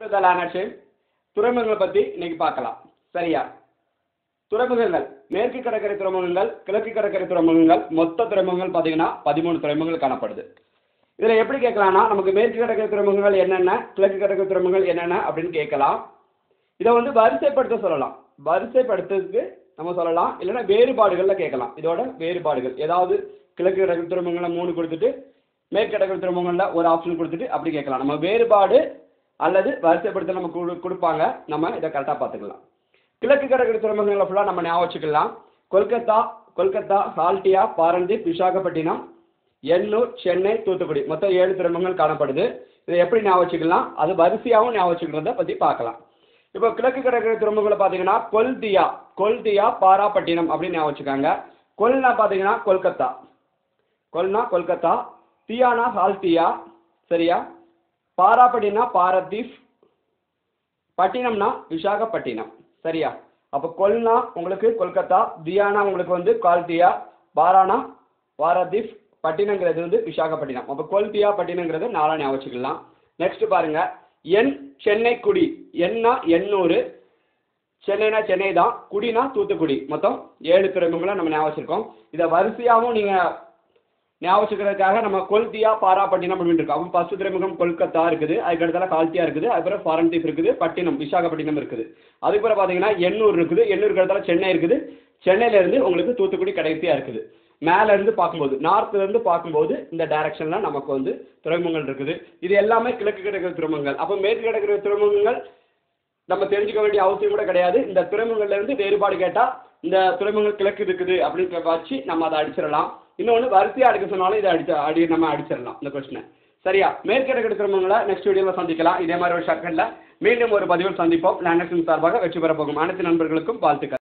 land துறைமுகங்களை பற்றி இன்னைக்கு பார்க்கலாம் சரியா துறைமுகங்கள் மேற்கு கடற்கரை துறைமுகங்கள் கிழக்கு கடற்கரை துறைமுகங்கள் மொத்த துறைமுகங்கள் பார்த்தீங்கன்னா பதிமூணு துறைமுகங்கள் காணப்படுது இதில் எப்படி கேட்கலாம்னா நமக்கு மேற்கு கடற்கரை துறைமுகங்கள் என்னென்ன கிழக்கு கடற்கரை துறைமுகங்கள் என்னென்ன அப்படின்னு கேட்கலாம் இதை வந்து வரிசைப்படுத்த சொல்லலாம் வரிசைப்படுத்துறதுக்கு நம்ம சொல்லலாம் இல்லைன்னா வேறுபாடுகளில் கேட்கலாம் இதோட வேறுபாடுகள் ஏதாவது கிழக்கு கடற்கரை துறைமுகங்களில் மூணு கொடுத்துட்டு மேற்கு கடற்கரை துறைமுகங்களில் ஒரு ஆப்ஷன் கொடுத்துட்டு அப்படி கேட்கலாம் நம்ம வேறுபாடு அல்லது வரிசைப்படுத்த நம்ம கொடு கொடுப்பாங்க நம்ம இதை கரெக்டாக பார்த்துக்கலாம் கிழக்கு கடற்கரை துறைமுகங்களை ஃபுல்லாக நம்ம ஞாபகம் வச்சுக்கலாம் கொல்கத்தா கொல்கத்தா சால்டியா பாரந்தீப் விசாகப்பட்டினம் எண்ணூர் சென்னை தூத்துக்குடி மொத்தம் ஏழு துறைமுகங்கள் காணப்படுது இதை எப்படி ஞாபகம் வச்சுக்கலாம் அது வரிசையாகவும் ஞாபகம் வச்சுக்கிறத பற்றி பார்க்கலாம் இப்போ கிழக்கு கடற்கரை துறைமுகங்களை பார்த்தீங்கன்னா கொல்தியா கொல்தியா பாராப்பட்டினம் அப்படின்னு ஞாபகம் வச்சுக்காங்க கொல்னா பார்த்தீங்கன்னா கொல்கத்தா கொல்னா கொல்கத்தா தியானா சால்தியா சரியா பாராப்பட்டினா பாரதீப் பட்டினம்னா விசாகப்பட்டினம் சரியா அப்போ கொல்னா உங்களுக்கு கொல்கத்தா தியானா உங்களுக்கு வந்து கால்தியா பாரானா பாரதீப் பட்டினங்கிறது வந்து விசாகப்பட்டினம் அப்போ கொல்தியா பட்டினங்கிறது நாலா ஞாபகம் வச்சுக்கலாம் நெக்ஸ்ட் பாருங்க என் சென்னை குடி என்னா எண்ணூறு சென்னைனா சென்னை தான் குடினா தூத்துக்குடி மொத்தம் ஏழு துறைமுகங்களை நம்ம ஞாபகம் வச்சிருக்கோம் இதை வரிசையாகவும் நீங்கள் ஞாபகம் வச்சுக்கிறதுக்காக நம்ம கொல்தியா பாராப்பட்டினம் அப்படின்னு இருக்கோம் அப்போ ஃபஸ்ட்டு துறைமுகம் கொல்கத்தா இருக்குது அதுக்கு அடுத்தால கால்த்தியா இருக்குது அதுக்கப்புறம் ஃபாரன்தீப் இருக்குது பட்டினம் விசாகப்பட்டினம் இருக்குது அதுக்கப்புறம் பார்த்தீங்கன்னா எண்ணூர் இருக்குது எண்ணூருக்கு அடுத்தால சென்னை இருக்குது சென்னையிலேருந்து உங்களுக்கு தூத்துக்குடி கடைசியாக இருக்குது மேல இருந்து பார்க்கும்போது நார்த்ல இருந்து பார்க்கும்போது இந்த டைரக்ஷன்ல நமக்கு வந்து துறைமுகங்கள் இருக்குது இது எல்லாமே கிழக்கு கிடக்கிற துறைமுகங்கள் அப்போ மேற்கு கிடக்கிற துறைமுகங்கள் நம்ம தெரிஞ்சுக்க வேண்டிய அவசியம் கூட கிடையாது இந்த துறைமுகங்கள்ல இருந்து வேறுபாடு கேட்டால் இந்த துறைமுகங்கள் கிழக்கு இருக்குது அப்படின்னு வச்சு நம்ம அதை அடிச்சிடலாம் இன்னொன்று வரிசையாக அடிக்க சொன்னாலும் இதை அடிச்ச அடி நம்ம அடிச்சிடலாம் இந்த கொஸ்டினை சரியா மேற்கிடக்கிற துறைமுகங்களை நெக்ஸ்ட் வீடியோவில் சந்திக்கலாம் இதே மாதிரி ஒரு செகண்டில் மீண்டும் ஒரு பதிவில் சந்திப்போம் லேண்டர்ஸின் சார்பாக வெற்றி பெற போகும் அனைத்து நண்பர்களுக்கும் வாழ்த்துக்கள்